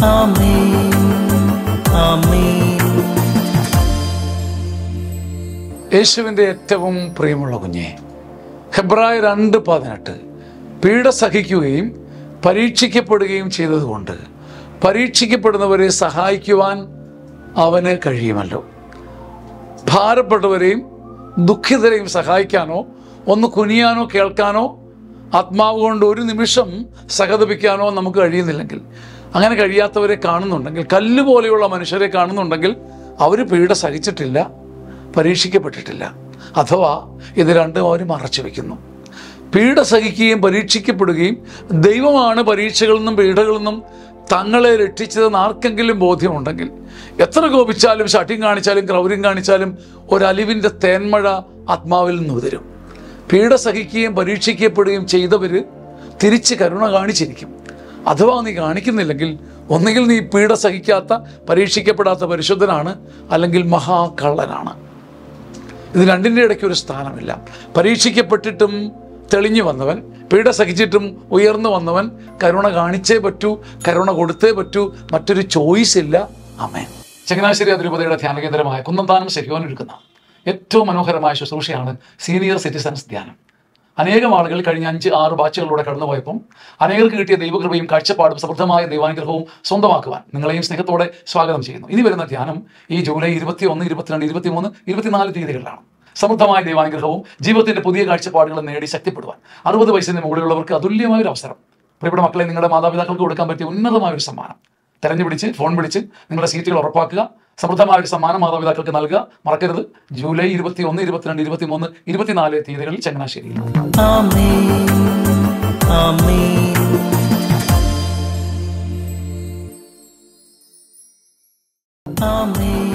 ആമേൻ ആമേൻ യേശുവിൻ്റെ ഏറ്റവും പ്രിയമുള്ള കുഞ്ഞെ ഹെബ്രായ രണ്ട് പതിനെട്ട് പീഡ സഹിക്കുകയും പരീക്ഷിക്കപ്പെടുകയും ചെയ്തതുകൊണ്ട് പരീക്ഷിക്കപ്പെടുന്നവരെ സഹായിക്കുവാൻ അവന് കഴിയുമല്ലോ ഭാരപ്പെട്ടവരെയും ദുഃഖിതരെയും സഹായിക്കാനോ ഒന്ന് കുനിയാനോ കേൾക്കാനോ ആത്മാവ് കൊണ്ട് ഒരു നിമിഷം സഹതപിക്കാനോ നമുക്ക് കഴിയുന്നില്ലെങ്കിൽ അങ്ങനെ കഴിയാത്തവരെ കാണുന്നുണ്ടെങ്കിൽ കല്ല് പോലെയുള്ള മനുഷ്യരെ കാണുന്നുണ്ടെങ്കിൽ അവർ പീഡ സഹിച്ചിട്ടില്ല പരീക്ഷിക്കപ്പെട്ടിട്ടില്ല അഥവാ ഇത് രണ്ടും അവർ മറച്ചു വെക്കുന്നു പീഡ സഹിക്കുകയും പരീക്ഷിക്കപ്പെടുകയും ദൈവമാണ് പരീക്ഷകളിൽ നിന്നും പീഡകളിൽ നിന്നും തങ്ങളെ രക്ഷിച്ചതെന്ന് ആർക്കെങ്കിലും ബോധ്യമുണ്ടെങ്കിൽ എത്ര കോപിച്ചാലും ശഠ്യം കാണിച്ചാലും ക്രൗര്യം കാണിച്ചാലും ഒരലിവിൻ്റെ തേന്മഴ ആത്മാവിൽ നിന്ന് ഉതിരും പീഡ സഹിക്കുകയും പരീക്ഷിക്കപ്പെടുകയും ചെയ്തവർ തിരിച്ച് കരുണ കാണിച്ചിരിക്കും അഥവാ നീ കാണിക്കുന്നില്ലെങ്കിൽ ഒന്നുകിൽ നീ പീഡ സഹിക്കാത്ത പരീക്ഷിക്കപ്പെടാത്ത പരിശുദ്ധനാണ് അല്ലെങ്കിൽ മഹാകള്ളനാണ് ഇത് രണ്ടിൻ്റെ ഇടയ്ക്ക് ഒരു സ്ഥാനമില്ല പരീക്ഷിക്കപ്പെട്ടിട്ടും തെളിഞ്ഞു വന്നവൻ പീഡ സഹിച്ചിട്ടും ഉയർന്നു വന്നവൻ കരുണ കാണിച്ചേ പറ്റൂ കരുണ കൊടുത്തേ പറ്റൂ മറ്റൊരു ചോയ്സ് ഇല്ല അമേൻ ചങ്ങനാശ്ശേരി അതിരൂപതയുടെ ധ്യാനകേന്ദ്രമായ കുന്നന്താനം ശരിയോൻ ഒരുക്കുന്ന ഏറ്റവും മനോഹരമായ ശുശ്രൂഷയാണ് സീനിയർ സിറ്റിസൺസ് ധ്യാനം അനേകം ആളുകൾ കഴിഞ്ഞ അഞ്ച് ആറ് ബാച്ചുകളിലൂടെ കടന്നുപോയപ്പം അനേകർക്ക് കിട്ടിയ ദൈവകൃപയും കാഴ്ചപ്പാടും സമൃദ്ധമായ ദൈവാനുഗ്രഹവും സ്വന്തമാക്കുവാൻ നിങ്ങളെയും സ്നേഹത്തോടെ സ്വാഗതം ചെയ്യുന്നു ഇനി വരുന്ന ധ്യാനം ഈ ജൂലൈ ഇരുപത്തി ഒന്ന് ഇരുപത്തിരണ്ട് ഇരുപത്തിമൂന്ന് ഇരുപത്തിനാല് തീയതികളിലാണ് സമൃദ്ധമായ ദൈവാനുഗ്രഹവും ജീവിതത്തിന്റെ പുതിയ കാഴ്ചപ്പാടുകളും നേടി ശക്തിപ്പെടുവാൻ അറുപത് വയസ്സിന് മുകളിലുള്ളവർക്ക് അതുല്യമായ ഒരു അവസരം പ്രിയപ്പെട്ട മക്കളെ നിങ്ങളുടെ മാതാപിതാക്കൾക്ക് കൊടുക്കാൻ പറ്റിയ ഉന്നതമായ ഒരു സമ്മാനം തെരഞ്ഞു പിടിച്ച് ഫോൺ വിളിച്ച് നിങ്ങളുടെ സീറ്റുകൾ ഉറപ്പാക്കുക സമൃദ്ധമായ ഒരു സമ്മാനം മാതാപിതാക്കൾക്ക് നൽകുക മറക്കരുത് ജൂലൈ ഇരുപത്തി ഒന്ന് ഇരുപത്തിരണ്ട് ഇരുപത്തി മൂന്ന് ഇരുപത്തിനാല് തീയതികളിൽ ചങ്ങനാശ്ശേരിയിൽ ആമേൻ ആമേൻ ആമേൻ